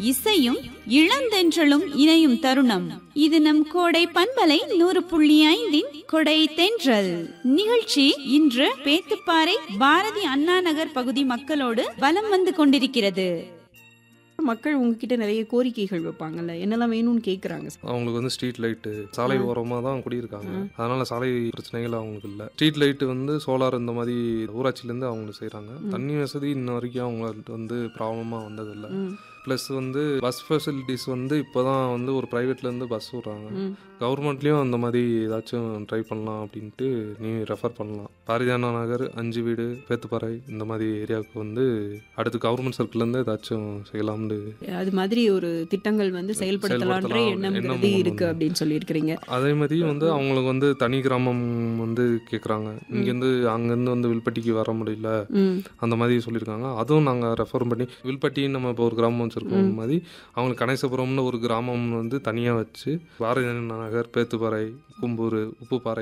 இசையும் இளந்தென்றலும் இணையும் தருணம் இது நம் கோடை பண்பலை நூறு புள்ளி ஐந்தின் கொடை தென்றல் நிகழ்ச்சி இன்று பேத்துப்பாறை பாரதி அண்ணா நகர் பகுதி மக்களோடு வலம் வந்து கொண்டிருக்கிறது மக்கள் உங்ககிட்ட நிறைய கோரிக்கைகள் வைப்பாங்கல்ல என்னெல்லாம் வேணும்னு கேக்குறாங்க அவங்களுக்கு வந்து ஸ்ட்ரீட் லைட்டு சாலை ஓரமாக தான் குடியிருக்காங்க அதனால சாலை பிரச்சனைகள் அவங்களுக்கு இல்லை ஸ்ட்ரீட் லைட்டு வந்து சோலார் இந்த மாதிரி ஊராட்சியிலேருந்து அவங்க செய்கிறாங்க தண்ணி வசதி இன்ன வரைக்கும் அவங்களுக்கு வந்து ப்ராப்ளமாக வந்ததில்லை ம், ப்ளஸ் வந்து பஸ் ஃபெசிலிட்டிஸ் வந்து இப்போ தான் வந்து ஒரு ப்ரைவேட்லேருந்து பஸ் விட்றாங்க ம். கவர்மெண்ட்லேயும் அந்த மாதிரி ஏதாச்சும் ட்ரை பண்ணலாம் அப்படின்ட்டு நீ ரெஃபர் பண்ணலாம் பாரதியானா நகர் அஞ்சு வீடு பேத்துப்பாறை இந்த மாதிரி ஏரியாவுக்கு வந்து அடுத்து கவர்மெண்ட் சர்க்கிள்லேருந்து ஏதாச்சும் செய்யலாம்னு அது மாதிரி ஒரு திட்டங்கள் வந்து செயல்படுத்தலான்ற செயல்படுத்தலாம் எண்ணம்ங்கிறது எண்ணம் இருக்கு ஒண்ணு. அப்படின்னு சொல்லியிருக்கிறீங்க அதே மாதிரி வந்து அவங்களுக்கு வந்து தனி கிராமம் வந்து கேட்குறாங்க இங்கேருந்து அங்கேருந்து வந்து வில்பட்டிக்கு வர முடியல ம் அந்த மாதிரி சொல்லியிருக்காங்க அதுவும் நாங்கள் ரெஃபர் பண்ணி வில்பட்டின்னு நம்ம இப்போ ஒரு கிராமம் வச்சுருக்கோம் அந்த மாதிரி அவங்களுக்கு கணேசபுரம்னு ஒரு கிராமம் வந்து தனியாக வச்சு பாரதி நகர் பேத்துப்பாறை கும்பூர் உப்புப்பாறை